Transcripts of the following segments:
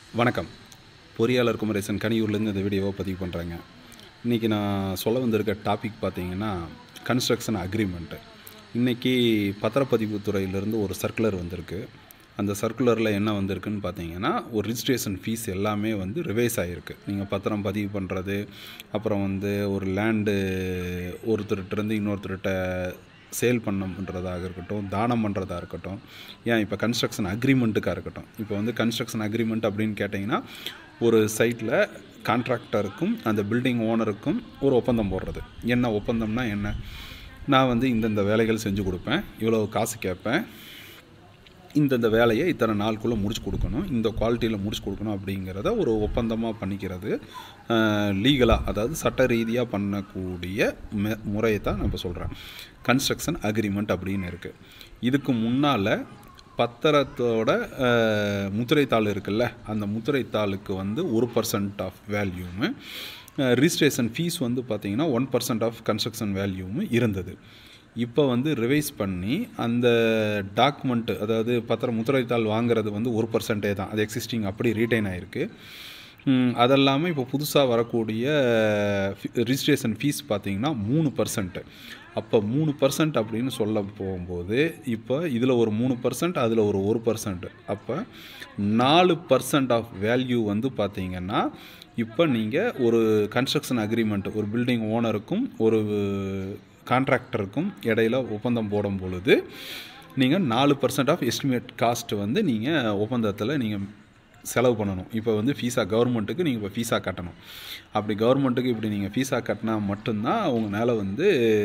வணக்கம் பொறியாளர் குமரேசன் கனியூர்லேருந்து இந்த வீடியோவை பதிவு பண்ணுறேங்க இன்றைக்கி நான் சொல்ல வந்திருக்க டாபிக் பார்த்தீங்கன்னா கன்ஸ்ட்ரக்ஷன் அக்ரிமெண்ட்டு இன்றைக்கி பத்திரப்பதிவு துறையிலேருந்து ஒரு சர்க்குலர் வந்திருக்கு அந்த சர்க்குலரில் என்ன வந்திருக்குன்னு பார்த்தீங்கன்னா ஒரு ரிஜிஸ்ட்ரேஷன் ஃபீஸ் எல்லாமே வந்து ரிவைஸ் ஆகிருக்கு நீங்கள் பத்திரம் பதிவு பண்ணுறது அப்புறம் வந்து ஒரு லேண்டு ஒருத்தர்கிட்டருந்து இன்னொருத்தர்கிட்ட சேல் பண்ணன்றதாக இருக்கட்டும் தானம் பண்ணுறதா இருக்கட்டும் ஏன் இப்போ கன்ஸ்ட்ரக்ஷன் அக்ரிமெண்ட்டுக்காக இருக்கட்டும் இப்போ வந்து கன்ஸ்ட்ரக்ஷன் அக்ரிமெண்ட் அப்படின்னு கேட்டிங்கன்னா ஒரு சைட்டில் கான்ட்ராக்டருக்கும் அந்த பில்டிங் ஓனருக்கும் ஒரு ஒப்பந்தம் போடுறது என்ன ஒப்பந்தம்னா என்ன நான் வந்து இந்தந்த வேலைகள் செஞ்சு கொடுப்பேன் இவ்வளோ காசு கேட்பேன் இந்தந்த வேலையை இத்தனை நாளுக்குள்ளே முடிச்சு கொடுக்கணும் இந்த குவாலிட்டியில் முடிச்சு கொடுக்கணும் அப்படிங்கிறத ஒரு ஒப்பந்தமாக பண்ணிக்கிறது லீகலாக அதாவது சட்ட ரீதியாக பண்ணக்கூடிய மெ முறையை தான் நான் இப்போ சொல்கிறேன் கன்ஸ்ட்ரக்ஷன் அக்ரிமெண்ட் அப்படின்னு இருக்குது இதுக்கு முன்னால் பத்திரத்தோட அஹ், முத்திரைத்தாள் இருக்குல்ல அந்த முத்திரைத்தாளுக்கு வந்து ஒரு பர்சன்ட் ஆஃப் வேல்யூமு ரிஜிஸ்ட்ரேஷன் ஃபீஸ் வந்து பார்த்திங்கன்னா ஒன் பர்சன்ட் ஆஃப் கன்ஸ்ட்ரக்ஷன் வேல்யூவும் இருந்தது இப்போ வந்து ரிவைஸ் பண்ணி அந்த டாக்குமெண்ட்டு அதாவது பத்திர முத்திரைத்தாள் வாங்குறது வந்து ஒரு பர்சன்டே தான் அது எக்ஸிஸ்டிங் அப்படி ரீட்டைன் ஆகிருக்கு ம், அதெல்லாமல் இப்போ புதுசாக வரக்கூடிய ரிஜிஸ்ட்ரேஷன் ஃபீஸ் பார்த்தீங்கன்னா மூணு பர்சன்ட்டு அப்போ மூணு பர்சன்ட் அப்படின்னு சொல்ல போகும்போது இப்போ இதில் ஒரு மூணு பர்சன்ட் அதில் ஒரு ஒரு பர்சன்ட் அப்போ நாலு பர்சன்ட் ஆஃப் வேல்யூ வந்து பார்த்தீங்கன்னா இப்போ நீங்கள் ஒரு கன்ஸ்ட்ரக்ஷன் அக்ரிமெண்ட் ஒரு பில்டிங் ஓனருக்கும் ஒரு கான்ட்ராக்டருக்கும் இடையில ஒப்பந்தம் போடும் பொழுது நீங்கள் நாலு பர்சன்ட் ஆஃப் எஸ்டிமேட் காஸ்ட் வந்து நீங்கள் ஒப்பந்தத்தில் நீங்கள் செலவு பண்ணணும் இப்போ வந்து ஃபீஸா கவர்மெண்ட்டுக்கு நீங்கள் இப்போ ஃபீஸா கட்டணும் அப்படி கவர்மெண்ட்டுக்கு இப்படி நீங்கள் ஃபீஸா கட்டினா மட்டும்தான் உங்களால் வந்து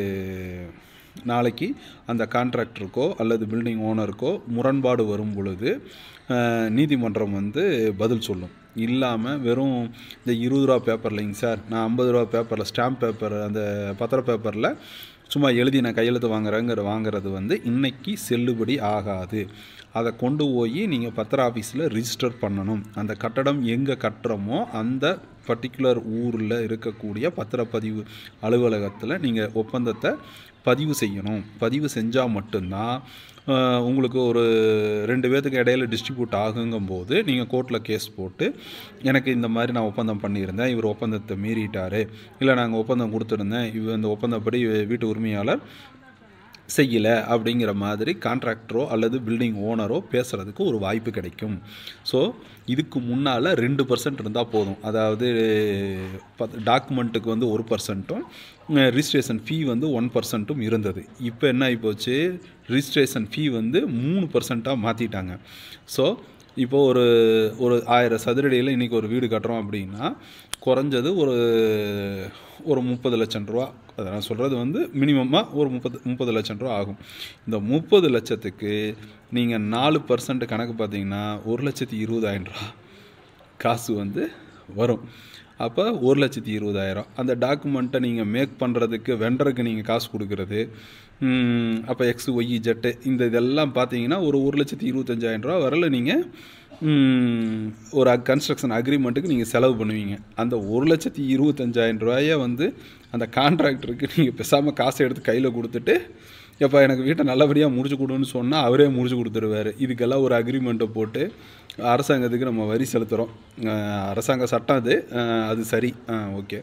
நாளைக்கு அந்த கான்ட்ராக்டருக்கோ அல்லது பில்டிங் ஓனருக்கோ முரண்பாடு வரும் பொழுது அஹ், நீதிமன்றம் வந்து பதில் சொல்லும் இல்லாமல் வெறும் இந்த இருபது ரூபா பேப்பர் இல்லைங்க சார் நான் ஐம்பது ரூபா பேப்பரில் ஸ்டாம்ப் பேப்பர் அந்த பத்திர பேப்பரில் சும்மா எழுதி நான் கையெழுத்து வாங்குறேங்கிற வாங்குறது வந்து இன்னைக்கு செல்லுபடி ஆகாது அதை கொண்டு போய் நீங்கள் பத்திர ஆஃபீஸில் ரிஜிஸ்டர் பண்ணணும் அந்த கட்டடம் எங்கே கட்டுறோமோ அந்த பர்டிகுலர் ஊரில் இருக்கக்கூடிய பத்திரப்பதிவு அலுவலகத்தில் நீங்கள் ஒப்பந்தத்தை பதிவு செய்யணும் பதிவு செஞ்சால் மட்டும்தான் அஹ், உங்களுக்கு ஒரு ரெண்டு பேர்த்துக்கு இடையில டிஸ்ட்ரிபியூட் ஆகுங்கும்போது நீங்கள் கோர்ட்டில் கேஸ் போட்டு எனக்கு இந்த மாதிரி நான் ஒப்பந்தம் பண்ணியிருந்தேன் இவர் ஒப்பந்தத்தை மீறிட்டார் இல்லை நாங்கள் ஒப்பந்தம் கொடுத்துருந்தேன் இவர் இந்த ஒப்பந்தப்படி வீட்டு உரிமையாளர் செய்யலை அப்படிங்கிற மாதிரி கான்ட்ராக்டரோ அல்லது பில்டிங் ஓனரோ பேசுகிறதுக்கு ஒரு வாய்ப்பு கிடைக்கும் ஸோ இதுக்கு முன்னால் ரெண்டு பர்சன்ட் இருந்தால் போதும் அதாவது டாக்குமெண்ட்டுக்கு வந்து ஒரு பர்சன்ட்டும் ரிஜிஸ்ட்ரேஷன் ஃபீ வந்து ஒன் பர்சன்ட்டும் இருந்தது இப்போ என்ன ஆகிப்போச்சு ரிஜிஸ்ட்ரேஷன் ஃபீ வந்து மூணு பர்சண்ட்டாக மாற்றிட்டாங்க ஸோ இப்போ ஒரு ஒரு ஆயிரம் சதுரடியில் இன்றைக்கி ஒரு வீடு கட்டுறோம் அப்படின்னா குறைஞ்சது ஒரு ஒரு முப்பது லட்சம் ரூபா அதை நான் சொல்கிறது வந்து மினிமமாக ஒரு முப்பது முப்பது லட்சம் ரூபா ஆகும் இந்த முப்பது லட்சத்துக்கு நீங்கள் நாலு பர்சன்ட் கணக்கு பார்த்தீங்கன்னா ஒரு லட்சத்தி இருபதாயிரம் ரூபா காசு வந்து வரும் அப்போ ஒரு லட்சத்தி இருபதாயிரம் அந்த டாக்குமெண்ட்டை நீங்கள் மேக் பண்ணுறதுக்கு வெண்டருக்கு நீங்கள் காசு கொடுக்குறது ம், அப்போ எக்ஸ் ஒய் ஜெட்டு இந்த இதெல்லாம் பார்த்தீங்கன்னா ஒரு ஒரு லட்சத்தி இருபத்தஞ்சாயிரம் ரூபா வரல நீங்கள் ம், ஒரு கன்ஸ்ட்ரக்ஷன் அக்ரிமெண்ட்டுக்கு நீங்கள் செலவு பண்ணுவீங்க அந்த ஒரு லட்சத்தி இருபத்தஞ்சாயிரம் ரூபாயை வந்து அந்த கான்ட்ராக்டருக்கு நீங்கள் பேசாமல் காசை எடுத்து கையில் கொடுத்துட்டு எப்போ எனக்கு வீட்டை நல்லபடியாக முடிச்சு கொடுன்னு சொன்னால் அவரே முடிச்சு கொடுத்துருவாரு இதுக்கெல்லாம் ஒரு அக்ரிமெண்ட்டை போட்டு அரசாங்கத்துக்கு நம்ம வரி செலுத்துகிறோம் அரசாங்க சட்டம் அது அஹ், அது சரி ஓகே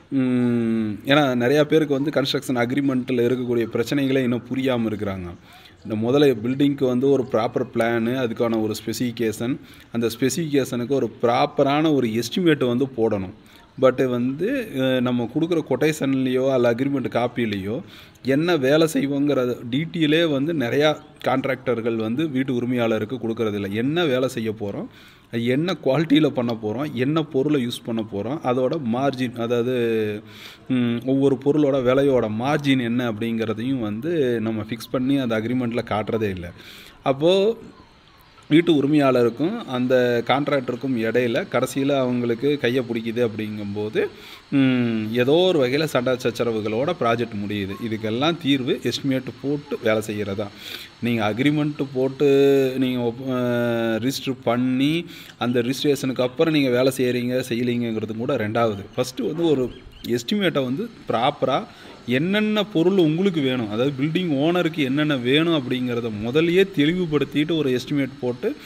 ஏன்னா நிறையா பேருக்கு வந்து கன்ஸ்ட்ரக்ஷன் அக்ரிமெண்ட்டில் இருக்கக்கூடிய பிரச்சனைகளே இன்னும் புரியாமல் இருக்கிறாங்க இந்த முதல்ல பில்டிங்க்கு வந்து ஒரு ப்ராப்பர் பிளானு அதுக்கான ஒரு ஸ்பெசிஃபிகேஷன் அந்த ஸ்பெசிஃபிகேஷனுக்கு ஒரு ப்ராப்பரான ஒரு எஸ்டிமேட் வந்து போடணும் பட்டு வந்து அஹ், நம்ம கொடுக்குற கொட்டேஷன்லேயோ அல்ல அக்ரிமெண்ட் காப்பிலேயோ என்ன வேலை செய்வோங்கிற டீட்டெயிலே வந்து நிறையா கான்ட்ராக்டர்கள் வந்து வீட்டு உரிமையாளருக்கு கொடுக்கறதில்ல என்ன வேலை செய்ய போகிறோம் என்ன குவாலிட்டியில் பண்ண போகிறோம் என்ன பொருளை யூஸ் பண்ண போகிறோம் அதோட மார்ஜின் அதாவது ம், ஒவ்வொரு பொருளோட விலையோட மார்ஜின் என்ன அப்படிங்கிறதையும் வந்து நம்ம ஃபிக்ஸ் பண்ணி அந்த அக்ரிமெண்ட்டில் காட்டுறதே இல்லை அப்போது வீட்டு உரிமையாளருக்கும் அந்த கான்ட்ராக்டருக்கும் இடையில கடைசியில் அவங்களுக்கு கையை பிடிக்குது அப்படிங்கும்போது ம், ஏதோ ஒரு வகையில் சட்ட சச்சரவுகளோட ப்ராஜெக்ட் முடியுது இதுக்கெல்லாம் தீர்வு எஸ்டிமேட் போட்டு வேலை செய்கிறதா நீங்கள் அக்ரிமெண்ட்டு போட்டு நீங்கள் ரிஜிஸ்டர் பண்ணி அந்த ரிஜிஸ்ட்ரேஷனுக்கு அப்புறம் நீங்கள் வேலை செய்கிறீங்க செய்யலீங்கிறது கூட ரெண்டாவது ஃபஸ்ட்டு வந்து ஒரு எஸ்டிமேட்டை வந்து ப்ராப்பராக என்னென்ன பொருள் உங்களுக்கு வேணும் அதாவது பில்டிங் ஓனருக்கு என்னென்ன வேணும் அப்படிங்கிறத முதல்லயே தெளிவுபடுத்திட்டு ஒரு எஸ்டிமேட் போட்டு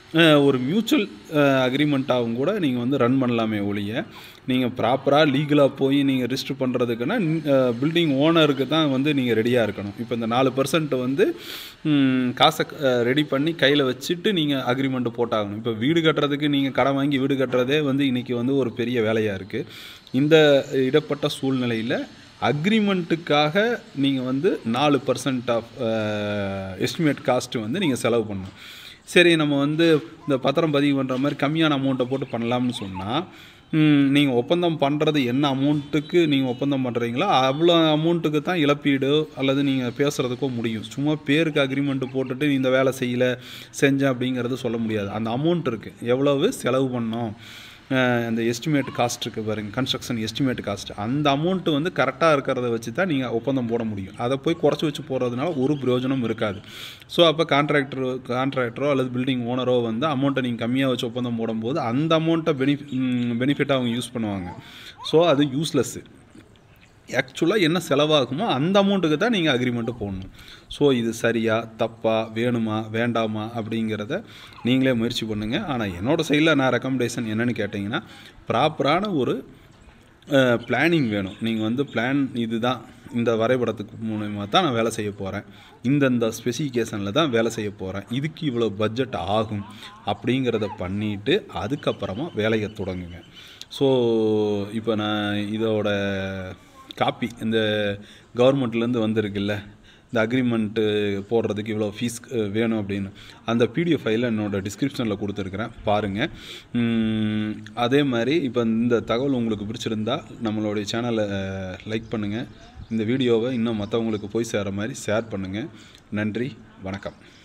அஹ், ஒரு மியூச்சுவல் அக்ரிமெண்ட்டாகவும் கூட நீங்கள் வந்து ரன் பண்ணலாமே ஒழிய நீங்கள் ப்ராப்பராக லீகலாக போய் நீங்கள் ரிஜிஸ்டர் பண்ணுறதுக்குன்னா பில்டிங் ஓனருக்கு தான் வந்து நீங்கள் ரெடியாக இருக்கணும் இப்போ இந்த நாலு பர்சன்ட் வந்து ம், காசை ரெடி பண்ணி கையில் வச்சுட்டு நீங்கள் அக்ரிமெண்ட் போட்டாகணும் இப்போ வீடு கட்டுறதுக்கு நீங்கள் கடன் வாங்கி வீடு கட்டுறதே வந்து இன்றைக்கி வந்து ஒரு பெரிய வேலையாக இருக்குது இந்த இடப்பட்ட சூழ்நிலையில் அக்ரிமெண்ட்டுக்காக நீங்கள் வந்து நாலு பர்சன்ட் ஆஃப் எஸ்டிமேட் காஸ்ட்டு வந்து நீங்கள் செலவு பண்ணணும் சரி நம்ம வந்து இந்த பத்திரம் பதிவு பண்ணுற மாதிரி கம்மியான அமௌண்ட்டை போட்டு பண்ணலாம்னு சொன்னால் நீங்கள் ஒப்பந்தம் பண்ணுறது என்ன அமௌண்ட்டுக்கு நீங்கள் ஒப்பந்தம் பண்ணுறீங்களோ அவ்வளோ அமௌண்ட்டுக்கு தான் இழப்பீடு அல்லது நீங்கள் பேசுகிறதுக்கோ முடியும் சும்மா பேருக்கு அக்ரிமெண்ட்டு போட்டுட்டு நீ இந்த வேலை செய்யலை செஞ்சேன் அப்படிங்கிறது சொல்ல முடியாது அந்த அமௌண்ட் இருக்குது எவ்வளவு செலவு பண்ணோம் அஹ் அந்த எஸ்டிமேட் காஸ்ட் இருக்குது பாருங்க கன்ஸ்ட்ரக்ஷன் எஸ்டிமேட் காஸ்ட் அந்த அமௌண்ட்டு வந்து கரெக்டாக இருக்கிறத வச்சு தான் நீங்கள் ஒப்பந்தம் போட முடியும் அதை போய் குறைச்சி வச்சு போகிறதுனால ஒரு பிரயோஜனம் இருக்காது ஸோ அப்போ கான்ட்ராக்டர் கான்ட்ராக்டரோ அல்லது பில்டிங் ஓனரோ வந்து அமௌண்ட்டை நீங்கள் கம்மியாக வச்சு ஒப்பந்தம் போடும்போது அந்த அமௌண்ட்டை பெனிஃபி பெனிஃபிட்டாக அவங்க யூஸ் பண்ணுவாங்க ஸோ அது யூஸ்லெஸ்ஸு ஆக்சுவலாக என்ன செலவாகுமோ அந்த அமௌண்ட்டுக்கு தான் நீங்கள் அக்ரிமெண்ட்டு போடணும் ஸோ இது சரியா தப்பா வேணுமா வேண்டாமா அப்படிங்கிறத நீங்களே முயற்சி பண்ணுங்கள் ஆனால் என்னோடய சைடில் நான் ரெக்கமெண்டேஷன் என்னென்னு கேட்டிங்கன்னா ப்ராப்பரான ஒரு பிளானிங் வேணும் நீங்கள் வந்து பிளான் இதுதான் இந்த வரைபடத்துக்கு மூலயமா தான் நான் வேலை செய்ய போகிறேன் இந்தந்த ஸ்பெசிஃபிகேஷனில் தான் வேலை செய்ய போகிறேன் இதுக்கு இவ்வளோ பட்ஜெட் ஆகும் அப்படிங்கிறத பண்ணிவிட்டு அதுக்கப்புறமா வேலையை தொடங்குங்க ஸோ இப்போ நான் இதோட காப்பி இந்த கவர்மெண்ட்லேருந்து வந்திருக்குல்ல இந்த அக்ரிமெண்ட்டு போடுறதுக்கு இவ்வளோ ஃபீஸ் வேணும் அப்படின்னு அந்த பிடிஎஃப் ஃபைலை என்னோடய டிஸ்கிரிப்ஷனில் கொடுத்துருக்குறேன் பாருங்கள் உம், அதே மாதிரி இப்போ இந்த தகவல் உங்களுக்கு பிடிச்சிருந்தா நம்மளுடைய சேனலை லைக் பண்ணுங்கள் இந்த வீடியோவை இன்னும் மற்றவங்களுக்கு போய் சேர மாதிரி ஷேர் பண்ணுங்கள் நன்றி வணக்கம்